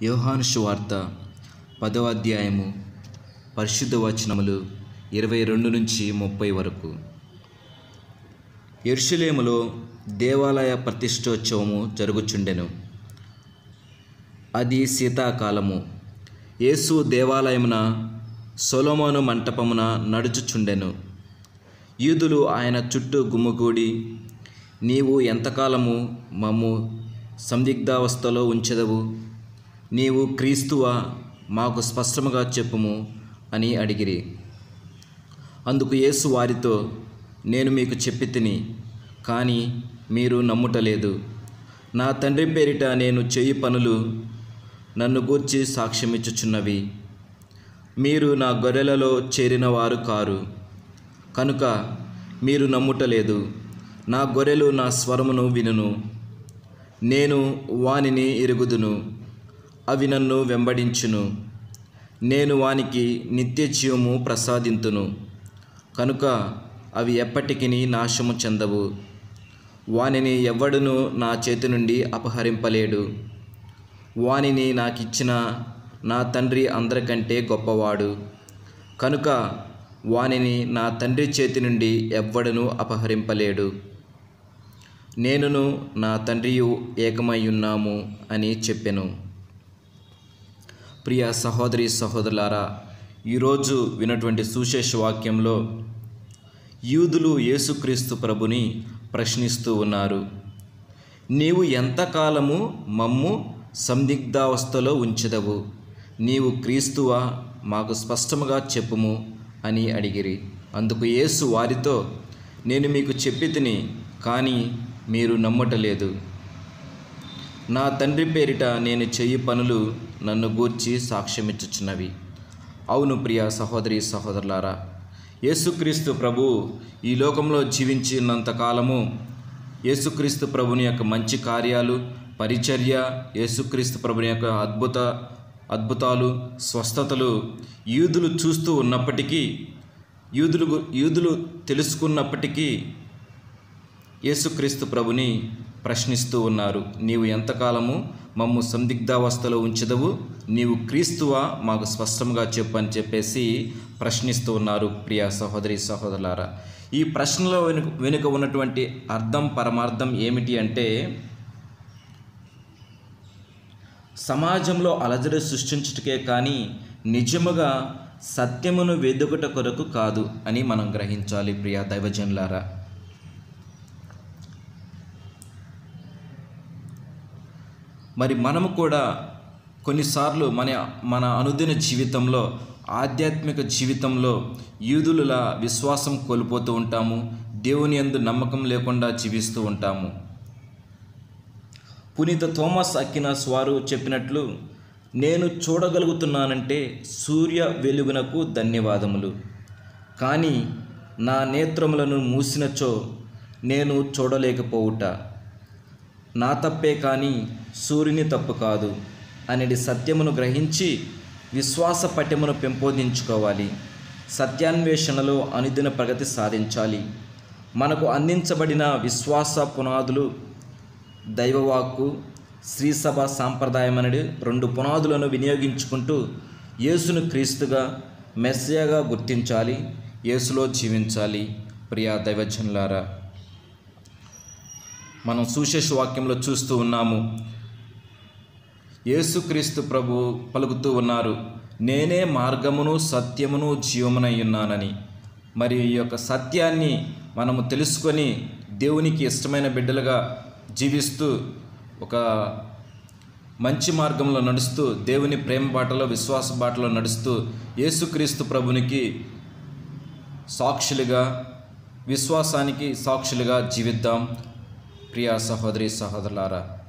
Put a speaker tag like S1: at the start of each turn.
S1: యోహాను సువార్త పదవ అధ్యాయము పరిశుద్ధ వచనములు ఇరవై రెండు నుంచి ముప్పై వరకు ఎరుషులేములో దేవాలయ ప్రతిష్టోత్సవము జరుగుచుండెను అది శీతాకాలము యేసు దేవాలయమున సొలొమోను మంటపమున నడుచుచుండెను యూదులు ఆయన చుట్టూ గుమ్ముగూడి నీవు ఎంతకాలము మమ్ము సందిగ్ధావస్థలో ఉంచెదవు నీవు క్రీస్తువా మాకు స్పష్టముగా చెప్పుము అని అడిగిరి అందుకు యేసు వారితో నేను మీకు చెప్పి తిని కానీ మీరు నమ్ముటలేదు నా తండ్రి పేరిట నేను చెయ్యి పనులు నన్ను గూర్చి సాక్ష్యమిచ్చుచున్నవి మీరు నా గొర్రెలలో చేరిన వారు కారు కనుక మీరు నమ్ముటలేదు నా గొర్రెలు నా స్వరమును వినును నేను వానిని ఎరుగుదును అవి నన్ను వెంబడించును నేను వానికి నిత్య జీవము ప్రసాదింతును కనుక అవి ఎప్పటికీ నాశము చెందవు వానిని ఎవ్వడును నా చేతి నుండి అపహరింపలేడు వానిని నాకిచ్చిన నా తండ్రి అందరికంటే గొప్పవాడు కనుక వానిని నా తండ్రి చేతి నుండి ఎవ్వడను అపహరింపలేడు నేనును నా తండ్రియు ఏకమై ఉన్నాము అని చెప్పెను ప్రియ సహోదరి సహోదరులారా ఈరోజు వినటువంటి సుశేష వాక్యంలో యూదులు యేసుక్రీస్తు ప్రభుని ప్రశ్నిస్తూ ఉన్నారు నీవు ఎంతకాలము మమ్ము సందిగ్ధావస్థలో ఉంచెదవు నీవు క్రీస్తువా మాకు స్పష్టముగా చెప్పుము అని అడిగిరి అందుకు యేసు వారితో నేను మీకు చెప్పి తిని కానీ మీరు నమ్మటలేదు నా తండ్రి పేరిట నేను చెయ్యి పనులు నన్ను గూర్చి సాక్ష్యమిచ్చుచున్నవి అవును ప్రియ సహోదరి సహోదరులారా యేసుక్రీస్తు ప్రభు ఈ లోకంలో జీవించినంత కాలము యేసుక్రీస్తు ప్రభుని యొక్క మంచి కార్యాలు పరిచర్య యేసుక్రీస్తు ప్రభుని యొక్క అద్భుత అద్భుతాలు స్వస్థతలు యూదులు చూస్తూ ఉన్నప్పటికీ యూదులు యూదులు తెలుసుకున్నప్పటికీ యేసుక్రీస్తు ప్రభుని ప్రశ్నిస్తూ ఉన్నారు నీవు ఎంతకాలము మమ్ము సందిగ్ధావస్థలో ఉంచదవు నీవు క్రీస్తువా మాకు స్పష్టంగా చెప్పు అని చెప్పేసి ప్రశ్నిస్తూ ఉన్నారు ప్రియ సహోదరి సహోదరులారా ఈ ప్రశ్నలో వెనుక వెనుక ఉన్నటువంటి అర్థం పరమార్థం ఏమిటి అంటే సమాజంలో అలజడి సృష్టించుటకే కానీ నిజముగా సత్యమును వెదుకుట కొరకు కాదు అని మనం గ్రహించాలి ప్రియ దైవజనులారా మరి మనము కూడా కొన్నిసార్లు మన మన అనుదిన జీవితంలో ఆధ్యాత్మిక జీవితంలో యూదుల విశ్వాసం కోల్పోతూ ఉంటాము దేవుని యందు నమ్మకం లేకుండా జీవిస్తూ ఉంటాము పునీత థోమస్ అక్కినాస్ వారు చెప్పినట్లు నేను చూడగలుగుతున్నానంటే సూర్య వెలుగునకు ధన్యవాదములు కానీ నా నేత్రములను మూసినచో నేను చూడలేకపోవుట నా తప్పే కానీ సూర్యుని తప్పు కాదు అనేది సత్యమును గ్రహించి విశ్వాస పట్యమును పెంపొందించుకోవాలి సత్యాన్వేషణలో అనుదిన ప్రగతి సాధించాలి మనకు అందించబడిన విశ్వాస పునాదులు దైవవాక్కు శ్రీసభ సాంప్రదాయం అనేది రెండు పునాదులను వినియోగించుకుంటూ యేసును క్రీస్తుగా మెస్సియాగా గుర్తించాలి యేసులో జీవించాలి ప్రియా దైవజనులారా మనం సుశేష వాక్యంలో చూస్తూ ఉన్నాము యేసుక్రీస్తు ప్రభు పలుకుతూ ఉన్నారు నేనే మార్గమును సత్యమును జీవమునై ఉన్నానని మరి ఈ యొక్క సత్యాన్ని మనము తెలుసుకొని దేవునికి ఇష్టమైన బిడ్డలుగా జీవిస్తూ ఒక మంచి మార్గంలో నడుస్తూ దేవుని ప్రేమ బాటలో విశ్వాస బాటలో నడుస్తూ యేసుక్రీస్తు ప్రభునికి సాక్షులుగా విశ్వాసానికి సాక్షులుగా జీవిద్దాం ప్రియా సహోదరి సహోదరులారా